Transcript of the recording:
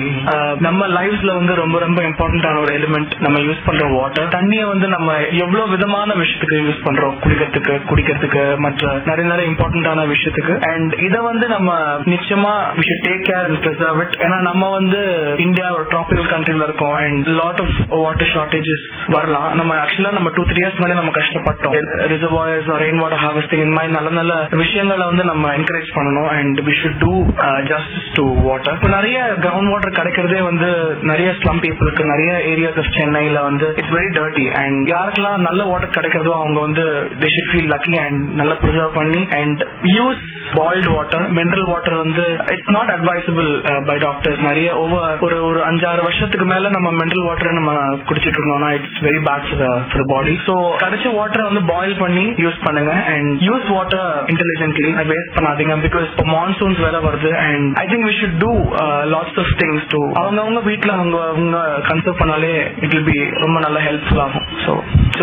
ஆஹ் நம்ம லைஃப்ல வந்து ரொம்ப ரொம்ப இம்பார்ட்டன்டான ஒரு எலிமெண்ட் நம்ம யூஸ் பண்ற வாட்டர் தண்ணியை வந்து நம்ம எவ்வளவு விதமான விஷயத்துக்கு யூஸ் பண்றோம் குடிக்கிறதுக்கு குடிக்கிறதுக்கு மற்ற நிறைய நிறைய இம்பார்ட்டன்டான விஷயத்துக்கு அண்ட் இத வந்து நம்ம நிச்சயமா we should take care and preserve it ஏன்னா நம்ம வந்து இந்தியா ஒரு ட்ராபிக்கல் கண்ட்ரில இருக்கோம் and lot of water shortages வரலாம் நம்ம ஆக்சுவலா நம்ம டூ த்ரீ இயர்ஸ் முன்னாடி நம்ம கஷ்டப்பட்டோம் ரிசர்வாயர்ஸ் ரெயின் வாட்டர் ஹார்வெஸ்டிங் இந்த மாதிரி நல்ல நல்ல விஷயங்களை வந்து நம்ம என்கரேஜ் பண்ணணும் and we should do justice to water இப்போ நிறைய கிரவுண்ட் வாட்டர் கிடைக்கிறதே வந்து நிறைய ஸ்லம் பீப்புளுக்கு நிறைய ஏரியாஸ் ஆஃப் சென்னையில வந்து இட்ஸ் வெரி டர்ட்டி அண்ட் யாருக்கெல்லாம் நல்ல வாட்டர் கிடைக்கிறதோ அவங்க வந்து they should feel lucky and நல்லா ப்ரிசர்வ் பண்ணி and use boiled water mineral water வந்து it's not advisable by doctors நிறைய ஓவர் ஒரு ஒரு அஞ்சாறு வருஷத்துக்கு மேல நம்ம மினரல் வாட்டர் நம்ம குடிச்சிட்டு இருந்தோம்னா it's very bad for body so கிடைச்ச வாட்டரை வந்து பாயில் பண்ணி யூஸ் பண்ணுங்க and use water intelligently waste பண்ணாதீங்க பிகாஸ் இப்போ மான்சூன்ஸ் வேற வருது and I think we should do lots of things to அவங்கவுங்க வீட்டில் அவங்க அவங்க கன்சர்வ் பண்ணாலே இட் வில் பி ரொம்ப நல்ல ஹெல்ப்ஃபுல் ஆகும் ஸோ